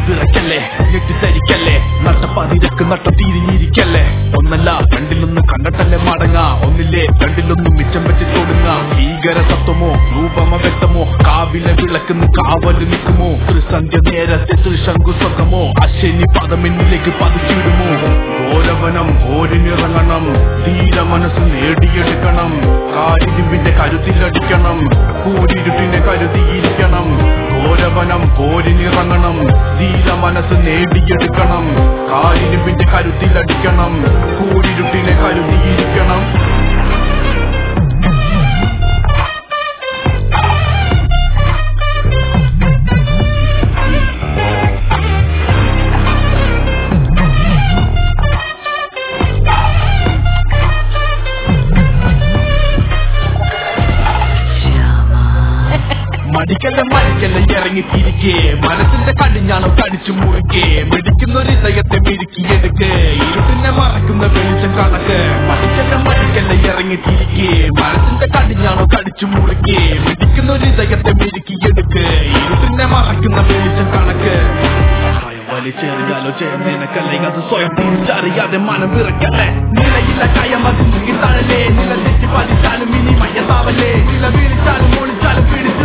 വിറക്കല്ലേ ഞെട്ടിത്തരിക്കല്ലേ നട്ടപ്പതിരക്ക് നട്ട തിരിഞ്ഞിരിക്കല്ലേ ഒന്നല്ല രണ്ടിലൊന്നും കണ്ടിട്ടല്ലേ മടങ്ങ ഒന്നില്ലേ രണ്ടിലൊന്നും മിച്ചം വെച്ച് തൊടുങ്ങ ഭീകര തത്വമോ രൂപമ വ്യക്തമോ കാവിലെ വിളക്കുന്ന കാവല് നിൽക്കുമോ ത്രിസന്ധ്യ നേരത്തെ ത്രിശങ്കു സ്വകമോ അശ്വനി പദമെന്നിലേക്ക് പതിച്ചിടുമോ ഘോരവനം ഓരിനിറങ്ങണം ധീര മനസ്സ് നേടിയെടുക്കണം കാരിരുമ്പിന്റെ കരുത്തിലടിക്കണം കൂരിരുട്ടിനെ കരുതിയിരിക്കണം ഘോരവനം കോരിനിറങ്ങണം ധീര മനസ്സ് നേടിയെടുക്കണം കാരിരുമ്പിന്റെ കരുത്തിലടിക്കണം കൂരിരുട്ടിനെ കരുതിയിരിക്കണം മടിക്കല്ല മടിക്കല്ല ഇറങ്ങി തിരികെ മനസ്സിന്റെ കടിഞ്ഞാണോ കടിച്ചു മുറുകെ മിടിക്കുന്നൊരു ഇതയത്തെ മിരുക്കിയെടുക്ക് ഇരുട്ടിനെ മറക്കുന്ന വെളിച്ചം കണക്ക് മടിക്കല്ല മടിക്കല്ല ഇറങ്ങി തിരികെ മനസ്സിന്റെ കടിഞ്ഞാണോ കടിച്ചു മുറുകെ മിടിക്കുന്നൊരു ഇതയത്തെ മിരുക്കിയെടുക്ക് ഇരുട്ടിനെ മറക്കുന്ന വെളിച്ചം കണക്ക് സഹായം വലിച്ചെറിയാലോ നിനക്കല്ലേ അത് സ്വയം തിരിച്ചറിയാതെ മനം വിറക്കല്ലേ നിലയില്ല കയം അത് താഴല്ലേ നില തെറ്റി പതിച്ചാലും ഇനി മയ്യത്താവല്ലേ നില വീണിച്ചാലും ഒളിച്ചാലും പിടിച്ചാലും